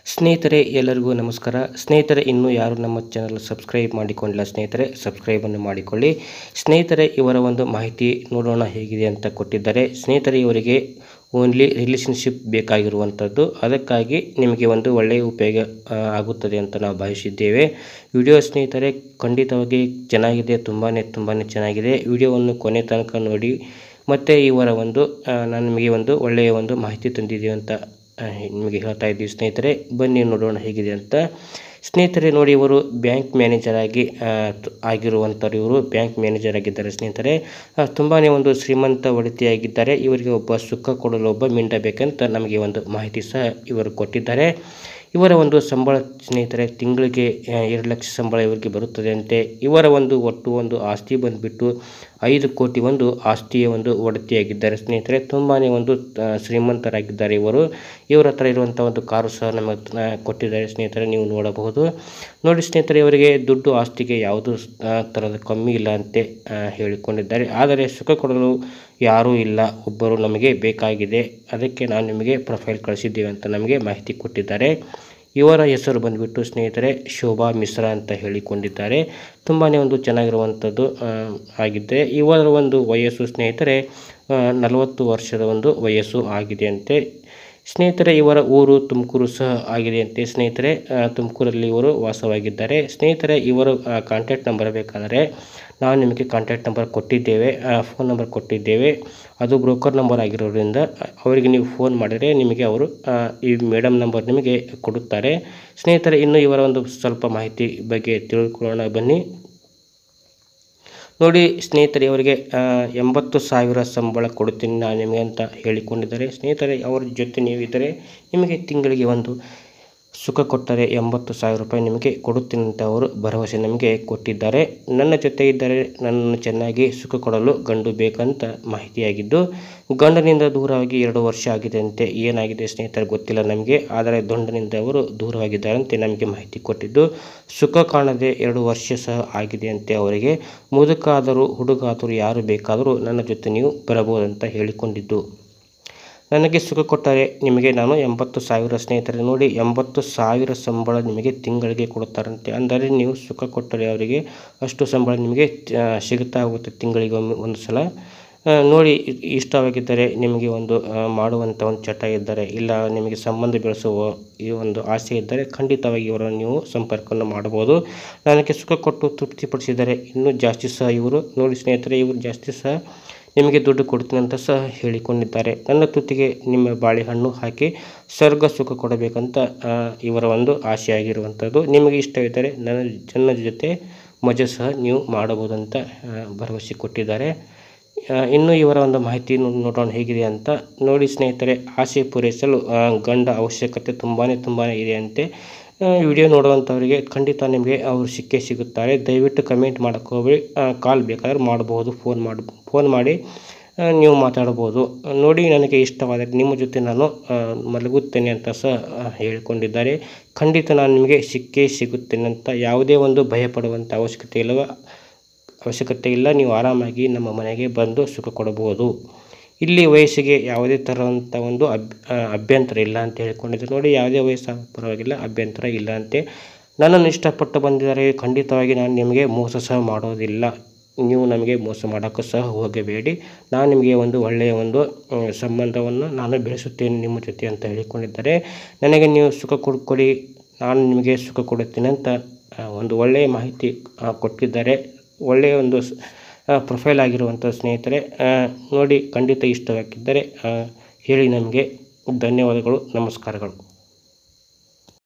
ಸ್ನೇಹಿತರೆ ಎಲ್ಲರಿಗೂ ನಮಸ್ಕಾರ ಸ್ನೇಹಿತರೆ ಇನ್ನೂ ಯಾರು ನಮ್ಮ ಚಾನಲ್ ಸಬ್ಸ್ಕ್ರೈಬ್ ಮಾಡಿಕೊಂಡಿಲ್ಲ ಸ್ನೇಹಿತರೆ ಸಬ್ಸ್ಕ್ರೈಬನ್ನು ಮಾಡಿಕೊಳ್ಳಿ ಸ್ನೇಹಿತರೆ ಇವರ ಒಂದು ಮಾಹಿತಿ ನೋಡೋಣ ಹೇಗಿದೆ ಅಂತ ಕೊಟ್ಟಿದ್ದಾರೆ ಸ್ನೇಹಿತರೆ ಇವರಿಗೆ ಓನ್ಲಿ ರಿಲೇಷನ್ಶಿಪ್ ಬೇಕಾಗಿರುವಂಥದ್ದು ಅದಕ್ಕಾಗಿ ನಿಮಗೆ ಒಂದು ಒಳ್ಳೆಯ ಉಪಯೋಗ ಆ, ಆಗುತ್ತದೆ ಅಂತ ನಾವು ಭಾವಿಸಿದ್ದೇವೆ ವಿಡಿಯೋ ಸ್ನೇಹಿತರೆ ಖಂಡಿತವಾಗಿ ಚೆನ್ನಾಗಿದೆ ತುಂಬಾ ತುಂಬಾ ಚೆನ್ನಾಗಿದೆ ವಿಡಿಯೋವನ್ನು ಕೊನೆ ತನಕ ನೋಡಿ ಮತ್ತು ಇವರ ಒಂದು ಆ, ನಾನು ನಿಮಗೆ ಒಂದು ಒಳ್ಳೆಯ ಒಂದು ಮಾಹಿತಿ ತಂದಿದ್ದೀವಿ ಅಂತ ಆ, ನಿಮಗೆ ಹೇಳ್ತಾ ಇದ್ದೀವಿ ಸ್ನೇಹಿತರೆ ಬನ್ನಿ ನೋಡೋಣ ಹೇಗಿದೆ ಅಂತ ಸ್ನೇಹಿತರೆ ನೋಡಿ ಇವರು ಬ್ಯಾಂಕ್ ಮ್ಯಾನೇಜರ್ ಆಗಿ ಆ, ತ- ಆಗಿರುವಂಥವ್ರು ಇವರು ಬ್ಯಾಂಕ್ ಮ್ಯಾನೇಜರ್ ಆಗಿದ್ದಾರೆ ಸ್ನೇಹಿತರೆ ತುಂಬಾ ಒಂದು ಶ್ರೀಮಂತ ಒಡತಿಯಾಗಿದ್ದಾರೆ ಇವರಿಗೆ ಒಬ್ಬ ಸುಖ ಕೊಡಲು ಒಬ್ಬ ಮಿಂಡ ಬೇಕಂತ ನಮಗೆ ಒಂದು ಮಾಹಿತಿ ಸಹ ಇವರು ಕೊಟ್ಟಿದ್ದಾರೆ ಇವರ ಒಂದು ಸಂಬಳ ಸ್ನೇಹಿತರೆ ತಿಂಗಳಿಗೆ ಆ, ಎರಡು ಲಕ್ಷ ಸಂಬಳ ಇವರಿಗೆ ಬರುತ್ತದೆ ಅಂತೆ ಇವರ ಒಂದು ಒಟ್ಟು ಒಂದು ಆಸ್ತಿ ಬಂದುಬಿಟ್ಟು ಐದು ಕೋಟಿ ಒಂದು ಆಸ್ತಿಯ ಒಂದು ಒಡತಿಯಾಗಿದ್ದಾರೆ ಸ್ನೇಹಿತರೆ ತುಂಬಾ ಒಂದು ಆ, ಶ್ರೀಮಂತರಾಗಿದ್ದಾರೆ ಇವರು ಇವರ ಹತ್ರ ಇರುವಂಥ ಒಂದು ಕಾರು ಸಹ ನಮಗೆ ಆ, ಕೊಟ್ಟಿದ್ದಾರೆ ಸ್ನೇಹಿತರೆ ನೀವು ನೋಡಬಹುದು ನೋಡಿ ಸ್ನೇಹಿತರೆ ಇವರಿಗೆ ದುಡ್ಡು ಆಸ್ತಿಗೆ ಯಾವುದು ಆ, ಥರದ ಕಮ್ಮಿ ಇಲ್ಲ ಅಂತೆ ಆ, ಹೇಳಿಕೊಂಡಿದ್ದಾರೆ ಆದರೆ ಸುಖ ಕೊಡಲು ಯಾರೂ ಇಲ್ಲ ಒಬ್ಬರು ನಮಗೆ ಬೇಕಾಗಿದೆ ಅದಕ್ಕೆ ನಾನು ನಿಮಗೆ ಪ್ರೊಫೈಲ್ ಕಳಿಸಿದ್ದೇವೆ ಅಂತ ನಮಗೆ ಮಾಹಿತಿ ಕೊಟ್ಟಿದ್ದಾರೆ ಇವರ ಹೆಸರು ಬಂದುಬಿಟ್ಟು ಸ್ನೇಹಿತರೆ ಶೋಭಾ ಮಿಶ್ರಾ ಅಂತ ಹೇಳಿಕೊಂಡಿದ್ದಾರೆ ತುಂಬಾ ಒಂದು ಚೆನ್ನಾಗಿರುವಂಥದ್ದು ಆ, ಆಗಿದೆ ಇವರ ಒಂದು ವಯಸ್ಸು ಸ್ನೇಹಿತರೆ ನಲವತ್ತು ವರ್ಷದ ಒಂದು ವಯಸ್ಸು ಆಗಿದೆ ಅಂತೆ ಸ್ನೇಹಿತರೆ ಇವರ ಊರು ತುಮಕೂರು ಸಹ ಆಗಿದೆ ಅಂತೆ ಸ್ನೇಹಿತರೆ ಆ, ತುಮಕೂರಲ್ಲಿ ಇವರು ವಾಸವಾಗಿದ್ದಾರೆ ಸ್ನೇಹಿತರೆ ಇವರು ಕಾಂಟ್ಯಾಕ್ಟ್ ನಂಬರ್ ಬೇಕಾದರೆ ನಾವು ನಿಮಗೆ ಕಾಂಟ್ಯಾಕ್ಟ್ ನಂಬರ್ ಕೊಟ್ಟಿದ್ದೇವೆ ಫೋನ್ ನಂಬರ್ ಕೊಟ್ಟಿದ್ದೇವೆ ಅದು ಬ್ರೋಕರ್ ನಂಬರ್ ಆಗಿರೋದ್ರಿಂದ ಅವರಿಗೆ ನೀವು ಫೋನ್ ಮಾಡಿದರೆ ನಿಮಗೆ ಅವರು ಆ, ಈ ಮೇಡಮ್ ನಂಬರ್ ನಿಮಗೆ ಕೊಡುತ್ತಾರೆ ಸ್ನೇಹಿತರೆ ಇನ್ನು ಇವರ ಒಂದು ಸ್ವಲ್ಪ ಮಾಹಿತಿ ಬಗ್ಗೆ ತಿಳ್ಕೊಳ್ಳೋಣ ಬನ್ನಿ ನೋಡಿ ಸ್ನೇಹಿತರೆ ಇವರಿಗೆ ಆ, ಎಂಬತ್ತು ಸಾವಿರ ಸಂಬಳ ಕೊಡುತ್ತೀನಿ ನಾನು ನಿಮಗೆ ಅಂತ ಹೇಳಿಕೊಂಡಿದ್ದಾರೆ ಸ್ನೇಹಿತರೆ ಅವರ ಜೊತೆ ನೀವಿದ್ದರೆ ನಿಮಗೆ ತಿಂಗಳಿಗೆ ಒಂದು ಸುಖ ಕೊಟ್ಟರೆ ಎಂಬತ್ತು ಸಾವಿರ ರೂಪಾಯಿ ನಿಮಗೆ ಕೊಡುತ್ತೀನಿ ಅಂತ ಅವರು ಭರವಸೆ ನಮಗೆ ಕೊಟ್ಟಿದ್ದಾರೆ ನನ್ನ ಜೊತೆ ಇದ್ದರೆ ನನ್ನನ್ನು ಚೆನ್ನಾಗಿ ಸುಖ ಕೊಡಲು ಗಂಡು ಬೇಕಂತ ಮಾಹಿತಿಯಾಗಿದ್ದು ಗಂಡನಿಂದ ದೂರವಾಗಿ ಎರಡು ವರ್ಷ ಆಗಿದೆ ಅಂತೆ ಏನಾಗಿದೆ ಸ್ನೇಹಿತರೆ ಗೊತ್ತಿಲ್ಲ ನಮಗೆ ಆದರೆ ಗಂಡನಿಂದ ಅವರು ದೂರವಾಗಿದ್ದಾರಂತೆ ನಮಗೆ ಮಾಹಿತಿ ಕೊಟ್ಟಿದ್ದು ಸುಖ ಕಾಣದೆ ಎರಡು ವರ್ಷ ಸಹ ಆಗಿದೆ ಅಂತೆ ಅವರಿಗೆ ಮುದುಕಾದರೂ ಹುಡುಗಾದರೂ ಯಾರು ಬೇಕಾದರೂ ನನ್ನ ಜೊತೆ ನೀವು ಬರಬಹುದಂತ ಹೇಳಿಕೊಂಡಿದ್ದು ನನಗೆ ಸುಖ ಕೊಟ್ಟರೆ ನಿಮಗೆ ನಾನು ಎಂಬತ್ತು ಸಾವಿರ ಸ್ನೇಹಿತರೆ ನೋಡಿ ಎಂಬತ್ತು ಸಾವಿರ ಸಂಬಳ ನಿಮಗೆ ತಿಂಗಳಿಗೆ ಕೊಡುತ್ತಾರಂತೆ ಅಂದರೆ ನೀವು ಸುಖ ಕೊಟ್ಟರೆ ಅವರಿಗೆ ಅಷ್ಟು ಸಂಬಳ ನಿಮಗೆ ಆ, ಸಿಗುತ್ತಾ ಹೋಗುತ್ತೆ ತಿಂಗಳಿಗೆ ಒಮ್ಮೆ ಒಂದು ಸಲ ಆ, ನೋಡಿ ಇ- ಇಷ್ಟವಾಗಿದ್ದರೆ ನಿಮಗೆ ಒಂದು ಆ, ಮಾಡುವಂಥ ಒಂದು ಚಟ ಇದ್ದರೆ ಇಲ್ಲ ನಿಮಗೆ ಸಂಬಂಧ ಬೆಳೆಸುವ ಈ ಒಂದು ಆಸೆ ಇದ್ದರೆ ಖಂಡಿತವಾಗಿ ಇವರನ್ನು ನೀವು ಸಂಪರ್ಕವನ್ನು ಮಾಡಬಹುದು ನನಗೆ ಸುಖ ಕೊಟ್ಟು ತೃಪ್ತಿಪಡಿಸಿದರೆ ಇನ್ನೂ ಜಾಸ್ತಿ ಸಹ ಇವರು ನೋಡಿ ಸ್ನೇಹಿತರೆ ಇವರು ಜಾಸ್ತಿ ಸಹ ನಿಮಗೆ ದುಡ್ಡು ಕೊಡ್ತೀನಿ ಅಂತ ಸಹ ಹೇಳಿಕೊಂಡಿದ್ದಾರೆ ನನ್ನ ತುತ್ತಿಗೆ ನಿಮ್ಮ ಬಾಳೆಹಣ್ಣು ಹಾಕಿ ಸ್ವರ್ಗ ಸುಖ ಕೊಡಬೇಕಂತ ಆ, ಇವರ ಒಂದು ಆಸೆ ಆಗಿರುವಂಥದ್ದು ನಿಮಗೆ ಇಷ್ಟವಿದ್ದರೆ ನನ್ನ ನನ್ನ ಜೊತೆ ಮಜಾ ಸಹ ನೀವು ಮಾಡಬಹುದಂತ ಆ, ಭರವಸೆ ಕೊಟ್ಟಿದ್ದಾರೆ ಆ, ಇನ್ನು ಇವರ ಒಂದು ಮಾಹಿತಿ ನೋ- ನೋಡೋಣ ಹೇಗಿದೆ ಅಂತ ನೋಡಿ ಸ್ನೇಹಿತರೆ ಆಸೆ ಪೂರೈಸಲು ಆ, ಗಂಡ ಅವಶ್ಯಕತೆ ತುಂಬಾ ತುಂಬಾ ಇದೆ ಅಂತೆ ವಿಡಿಯೋ ನೋಡುವಂಥವರಿಗೆ ಖಂಡಿತ ನಿಮಗೆ ಅವರು ಸಿಕ್ಕೇ ಸಿಗುತ್ತಾರೆ ದಯವಿಟ್ಟು ಕಮೆಂಟ್ ಮಾಡೋಕ್ಕೆ ಹೋಗ್ಬೇಡಿ ಕಾಲ್ ಬೇಕಾದ್ರೆ ಮಾಡಬಹುದು ಫೋನ್ ಮಾಡಿ ಫೋನ್ ಮಾಡಿ ಆ, ನೀವು ಮಾತಾಡ್ಬೋದು ನೋಡಿ ನನಗೆ ಇಷ್ಟವಾದರೆ ನಿಮ್ಮ ಜೊತೆ ನಾನು ಆ, ಮಲಗುತ್ತೇನೆ ಅಂತ ಸಹ ಆ, ಹೇಳಿಕೊಂಡಿದ್ದಾರೆ ಖಂಡಿತ ನಾನು ನಿಮಗೆ ಸಿಕ್ಕೇ ಸಿಗುತ್ತೇನೆ ಅಂತ ಯಾವುದೇ ಒಂದು ಭಯಪಡುವಂಥ ಅವಶ್ಯಕತೆ ಇಲ್ಲವ ಅವಶ್ಯಕತೆ ಇಲ್ಲ ನೀವು ಆರಾಮಾಗಿ ನಮ್ಮ ಮನೆಗೆ ಬಂದು ಸುಖ ಕೊಡಬಹುದು ಇಲ್ಲಿ ವಯಸ್ಸಿಗೆ ಯಾವುದೇ ಥರದಂಥ ಒಂದು ಅಬ್ ಆ, ಅಭ್ಯಂತರ ಇಲ್ಲ ಅಂತ ಹೇಳ್ಕೊಂಡಿದ್ದೆ ನೋಡಿ ಯಾವುದೇ ವಯಸ್ಸು ಪರವಾಗಿಲ್ಲ ಅಭ್ಯಂತರ ಇಲ್ಲ ಅಂತೆ ನನ್ನನ್ನು ಇಷ್ಟಪಟ್ಟು ಬಂದಿದ್ದಾರೆ ಖಂಡಿತವಾಗಿ ನಾನು ನಿಮಗೆ ಮೋಸ ಸಹ ಮಾಡೋದಿಲ್ಲ ನೀವು ನಮಗೆ ಮೋಸ ಮಾಡೋಕ್ಕೂ ಸಹ ಹೋಗಬೇಡಿ ನಾನು ನಿಮಗೆ ಒಂದು ಒಳ್ಳೆಯ ಒಂದು ಆ, ಸಂಬಂಧವನ್ನು ನಾನು ಬೆಳೆಸುತ್ತೇನೆ ನಿಮ್ಮ ಜೊತೆ ಅಂತ ಹೇಳಿಕೊಂಡಿದ್ದಾರೆ ನನಗೆ ನೀವು ಸುಖ ಕೊಡ್ಕೊಡಿ ನಾನು ನಿಮಗೆ ಸುಖ ಕೊಡುತ್ತೇನೆ ಅಂತ ಆ, ಒಂದು ಒಳ್ಳೆಯ ಮಾಹಿತಿ ಆ, ಕೊಟ್ಟಿದ್ದಾರೆ ಒಳ್ಳೆಯ ಒಂದು ಸ್- ಆ, ಪ್ರೊಫೈಲ್ ಆಗಿರುವಂಥ ಸ್ನೇಹಿತರೆ ಆ, ನೋಡಿ ಖಂಡಿತ ಇಷ್ಟವಾಗಿದ್ದರೆ ಆ, ಹೇಳಿ ನಮಗೆ ಧನ್ಯವಾದಗಳು ನಮಸ್ಕಾರಗಳು